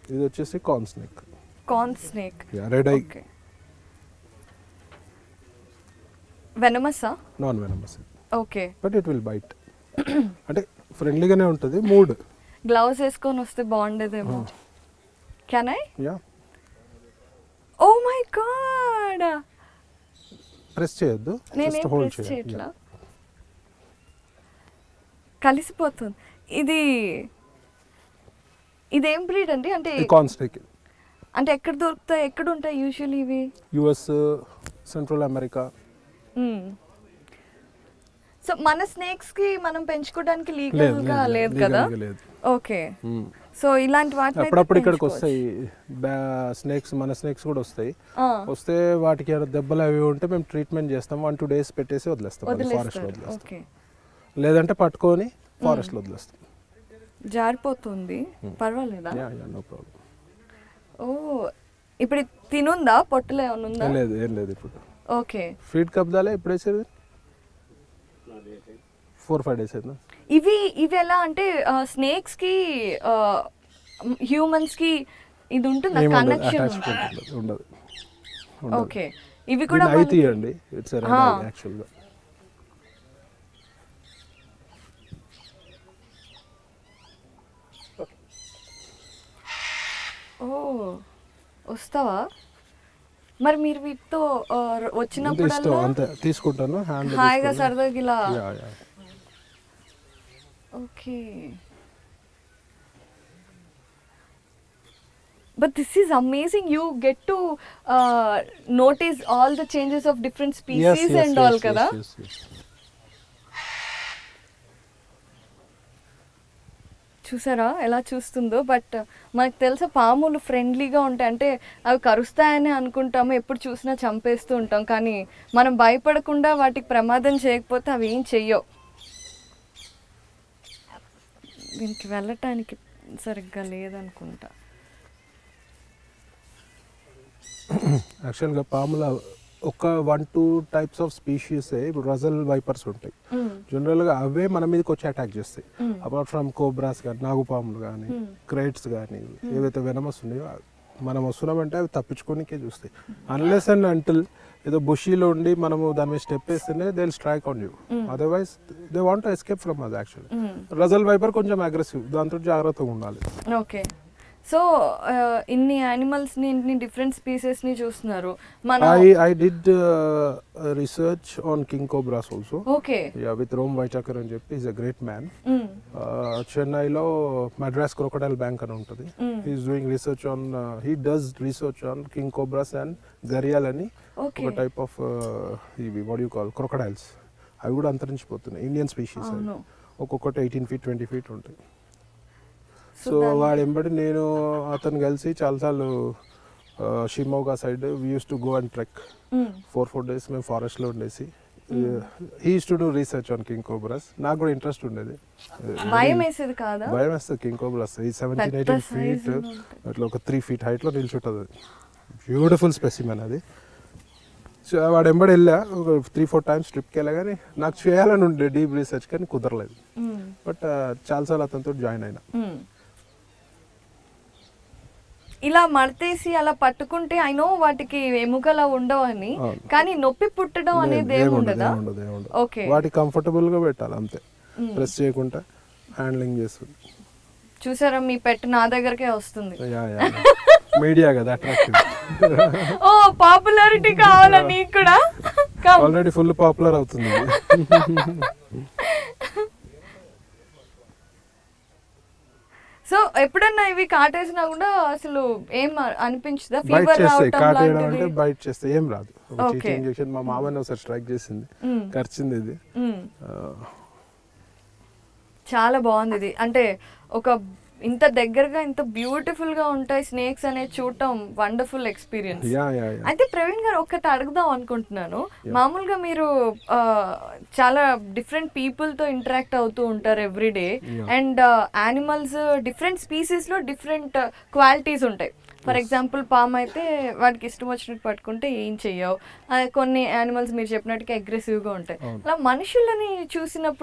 ఇది వచ్చేసి corn snake corn snake red eye okay వెనమసా non venomous okay but it will bite అంటే ఫ్రెండ్లీగానే ఉంటుంది మూడ్ గ్లౌస్ వేసుకొని వస్తే బాగుండేదేమో can I yeah oh my God press చేయొద్దు నేనేం జస్ట్ హోల్డ్ ప్రెస్ చేయాలి చేయట్లా కలిసిపోతుంది ఇది ఇదేం బ్రీడ్ అండి అంటే కార్న్ స్నేక్ అంటే ఎక్కడ దొరుకుతాయి ఎక్కడ ఉంటాయి యూజువల్లీ ఇవి యుఎస్ సెంట్రల్ అమెరికా సో మన స్నేక్స్ కి మనం పెంచుకోవడానికి లేదు లీగల్ గా లేదు కదా legal గా లేదు ఓకే మ్మ్. సో ఇలాంటి వాటిని అయితే అప్పుడప్పుడు ఇక్కడికి పెంచుకోవచ్చు. వస్తాయి స్నేక్స్ మన స్నేక్స్ కూడా వస్తాయి ఆ, వస్తే వాటికి ఏమైనా దెబ్బలు అవి ఉంటే మేము ట్రీట్మెంట్ చేస్తాం వన్ టూ డేస్ పెట్టేసి వదిలేస్తాం ఫారెస్ట్ వదిలేస్తారు వదిలేస్తాం ఓకే లేదంటే పట్టుకొని ఫారెస్ట్ లో వదిలేస్తాం జారిపోతుంది Hmm. పర్వాలేదా yeah yeah no problem oh ఇప్పుడు ఇది తినుందా పొట్టులో ఏమైనా ఉందా లేదు ఏం లేదు ఇప్పుడు ఓకే ఫీడ్ కబ్దాలే ఎప్పుడు వేసేది ఫోర్ ఫైవ్ డేస్ అయినా ఇవి ఇవి ఎలా అంటే స్నేక్స్ కి హ్యూమన్స్ కి ఇది ఉంటుందా ఏమి ఉండదు కనెక్షన్ అటాచ్మెంట్ ఉండదు ఉండదు ఓకే ఇవి కూడా దీన్ని ఐ మనకి- తీయండి ఇట్స్ రెడ్ ఆ. యాక్చువల్గా ఓ వస్తావా మరి మీరు వీటితో ఆ, అంత ఇష్టం వచ్చినప్పుడల్లా అంతే తీసుకుంటాను హ్యాండ్ హాయిగా సరదాగా ఇలా yeah yeah okay but this is amazing you get to notice all the changes of different species and all కదా చూసారా ఎలా చూస్తుందో బట్ మనకు తెలుసా పాములు ఫ్రెండ్లీగా ఉంటాయి అంటే అవి కరుస్తాయని అనుకుంటాము ఎప్పుడు చూసినా చంపేస్తూ ఉంటాం కానీ మనం భయపడకుండా వాటికి ప్రమాదం చేయకపోతే అవి ఏం చెయ్యవు దీనికి వెళ్ళటానికి సరిగ్గా లేదనుకుంటా యాక్చువల్గా పాముల ఒక one two types of species ఇప్పుడు రజల్ వైపర్స్ ఉంటాయి జనరల్గా అవే మన మీదకి వచ్చి అటాక్ చేస్తాయి Mm. అపార్ట్ ఫ్రమ్ కోబ్రాస్ కానీ నాగుపాములు కానీ Mm. క్రైట్స్ కానీ ఏవైతే వెనమస్ ఉన్నాయో మనం వస్తున్నామంటే అవి తప్పించుకోనికే చూస్తాయి అన్లెస్ అండ్ అంటిల్ ఏదో బుషీలో ఉండి మనము దాని మీద స్టెప్ వేస్తేనే they strike on you Mm. Otherwise they want escape from అది యాక్చువల్ రజల్ వైపర్ కొంచెం అగ్రెసివ్ దాంతో జాగ్రత్తగా ఉండాలి ఓకే సో ఇన్ని యానిమల్స్ ని ఇన్ని డిఫరెంట్ స్పీసెస్ ని చూస్తున్నారు మన I I did research on king cobras also okay yeah with Rom Whitaker అని చెప్పి ఈజ్ అ గ్రేట్ మ్యాన్ చెన్నైలో మద్రాస్ క్రొకడైల్ బ్యాంక్ అని ఉంటుంది he's doing research on he does research on king cobras and gharial అని okay ఒక type of ఇవి what you call crocodiles అవి కూడా అంతరించిపోతున్నాయి ఇండియన్ స్పీషీస్ అవి అవును ఒక్కొక్కటి ఎయిటీన్ ఫీట్ ట్వంటీ ఫీట్ ఉంటాయి So సో దాన్ని- వాడు ఎంబడి నేను అతను కలిసి చాలాసార్లు Shimoga side we use to go and trek four four days మేము ఫారెస్ట్లో ఉండేసి he's to do research on king cobras నాకు కూడా ఇంట్రెస్ట్ ఉండేది భయం వేసేది కాదా భయం వేస్తుంది కింగ్ కోబ్రాస్ ఈ సెవెంటీన్ పెద్ద ఎయిటీన్ size ఫీట్ ఉంటాయి. అట్లా ఒక త్రీ ఫీట్ హైట్లో నిల్చుంటుంది అది బ్యూటిఫుల్ స్పెసిమెన్ అది సో వాడు ఎంబడి వెళ్ళా ఒక త్రీ ఫోర్ టైమ్స్ ట్రిప్కి వెళ్ళా కానీ నాకు చేయాలని ఉండే డీప్ రీసెర్చ్ కానీ కుదరలేదు Mm. బట్ చాలాసార్లు అతనితో జాయిన్ అయినా Mm. ఇలా మడతేసి అలా పట్టుకుంటే ఐ నో వాటికి ఎముకలా ఉండవు అని అవును. కానీ నొప్పి పుట్టడం అనేది ఏం- ఏమి ఏముండదు ఉండదా ఏముండదు ఏముండదు ఓకే వాటి కంఫర్టబుల్ గా పెట్టాలి అంతే ప్రెస్ చేయకుండా హ్యాండ్లింగ్ చేస్తుంది చూసారా మీ పెట్ నా దగ్గరకే వస్తుంది యా యా మీడియా కదా అట్రాక్టివ్ ఓ పాపులారిటీ కావాలా నీకు కూడా Come. ఆల్రెడీ ఫుల్ పాపులర్ అవుతుంది ఇది. సో ఎప్పుడన్నా ఇవి కాటేసినా కూడా అసలు ఏం అనిపించదా బైట్ ఫీవర్ చేస్తాయి రావటం కాటేయడం అంటే లాంటిది బైట్ చేస్తాయి ఏం రాదు Okay. ఇంజెక్షన్ మా మామని ఒకసారి స్ట్రైక్ చేసింది Mm. ఖర్చింది ఇది Mm. ఆ, చాలా బాగుంది ఇది అంటే ఒక ఇంత దగ్గరగా ఇంత బ్యూటిఫుల్ గా ఉంటాయి స్నేక్స్ అనేది చూడటం wonderful experience yeah yeah yeah అయితే ప్రవీణ్ గారు ఒక్కటి అడుగుదాం అనుకుంటున్నాను మామూలుగా మీరు ఆ, చాలా డిఫరెంట్ పీపుల్ తో ఇంటరాక్ట్ అవుతూ ఉంటారు everyday Yeah. And animals different species లో డిఫరెంట్ క్వాలిటీస్ ఉంటాయి ఫర్ ఎగ్జాంపుల్ పామ్ అయితే వాటికి ఇష్టం వచ్చినట్టు పట్టుకుంటే ఏం చెయ్యవు ఆ, కొన్ని యానిమల్స్ మీరు చెప్పినట్టుగా aggressive గా ఉంటాయి అవును. అలా మనుషులని చూసినప్పుడు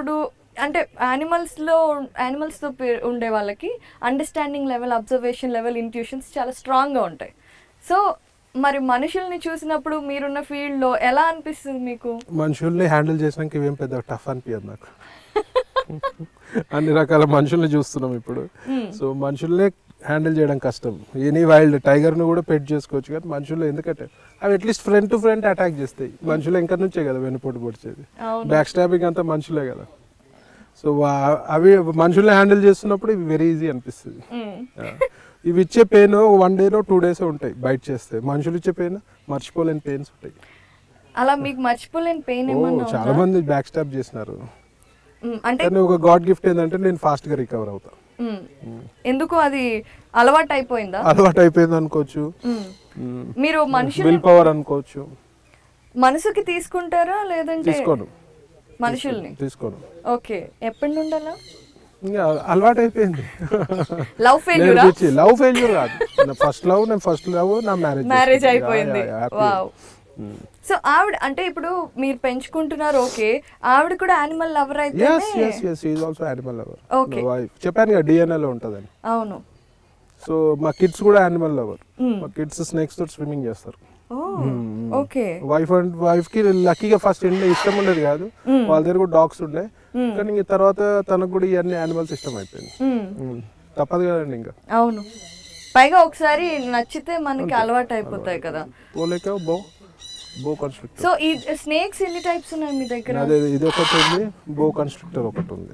అంటే యానిమల్స్లో యానిమల్స్తో ఉండే వాళ్ళకి understanding level observation level intuitions చాలా స్ట్రాంగ్గా ఉంటాయి సో మరి మనుషుల్ని చూసినప్పుడు మీరున్న ఫీల్డ్లో ఎలా అనిపిస్తుంది మీకు మనుషుల్ని హ్యాండిల్ చేసినాక ఇవేం పెద్ద టఫ్ అనిపించదు నాకు అన్ని రకాల మనుషుల్ని చూస్తున్నాం ఇప్పుడు సో మనుషుల్నే హ్యాండిల్ చేయడం కష్టం ఎనీ వైల్డ్ టైగర్ను కూడా పెట్ చేసుకోవచ్చు కానీ మనుషులు ఎందుకంటే అవి at least front to front attack చేస్తాయి మనుషులు ఇంకా నుంచే కదా వెనుపోటు పొడిచేది అవును బ్యాక్ స్టాబింగ్ అంతా మనుషులే కదా సో అవి మనుషుల్ని హ్యాండిల్ చేస్తున్నప్పుడు ఇవి వెరీ ఈజీ అనిపిస్తుంది మ్మ్. ఆ. ఇవి ఇచ్చే పెయిన్ వన్ డేనో టూ డేస్ ఉంటాయి బయట చేస్తే మనుషులు ఇచ్చే పెయిన్ మర్చిపోలేని పెయిన్స్ ఉంటాయి అలా మీకు మర్చిపోలేని పెయిన్ ఓ, ఏమన్నా చాలా ఉందా? మంది బ్యాక్ స్టాప్ చేసినారు మ్మ్. అంటే కానీ ఒక గాడ్ గిఫ్ట్ ఏంటంటే నేను ఫాస్ట్ గా రికవర్ అవుతా మ్మ్. ఎందుకు అది అలవాటు అయిపోయిందా అలవాటు అయిపోయింది అనుకోవచ్చు మ్మ్. మీరు మనుషులు విల్ పవర్ అనుకోవచ్చు మనసుకి తీసుకుంటారా లేదంటే తీసుకోను మనుషుల్ని తీసుకోను ఓకే ఎప్పటి నుండి అలా ఇంకా అలవాటు అయిపోయింది లవ్ ఫెయిల్యూరా లవ్ ఫెయిల్యూర్ కాదు ఫస్ట్ లవ్ నేను ఫస్ట్ లవ్ నా మ్యారేజ్ మ్యారేజ్ అయిపోయింది వావ్ సో ఆవిడ అంటే ఇప్పుడు మీరు పెంచుకుంటున్నారు ఓకే ఆవిడ కూడా యానిమల్ లవర్ అయితే yes yes yes is also animal lover Okay. Wife చెప్పాను కదా DNA లో ఉంటుందని అవును సో మా కిడ్స్ కూడా యానిమల్ లవర్ Hmm. మా కిడ్స్ స్నేక్స్ తోటి స్విమ్మింగ్ చేస్తారు oh okay wife and wife కి లక్కీగా ఫస్ట్ ఎండ్ ఇష్టం ఉండేది కాదు Hmm. వాళ్ళ దగ్గర కూడా డాగ్స్ ఉండే Hmm. కానీ ఇంక తర్వాత తనకు కూడా ఇవన్నీ యానిమల్స్ ఇష్టం అయిపోయింది మ్మ్. Hmm. తప్పదు కదండి ఇంకా అవును పైగా ఒకసారి నచ్చితే మనకి అలవాటు అయిపోతాయి కదా పోలేక బో బో కన్స్ట్రక్టర్ సో ఈ స్నేక్స్ ఎన్ని టైప్స్ ఉన్నాయి మీ దగ్గర అదే ఇది ఒకటి ఉంది బో కన్స్ట్రక్టర్ ఒకటి ఉంది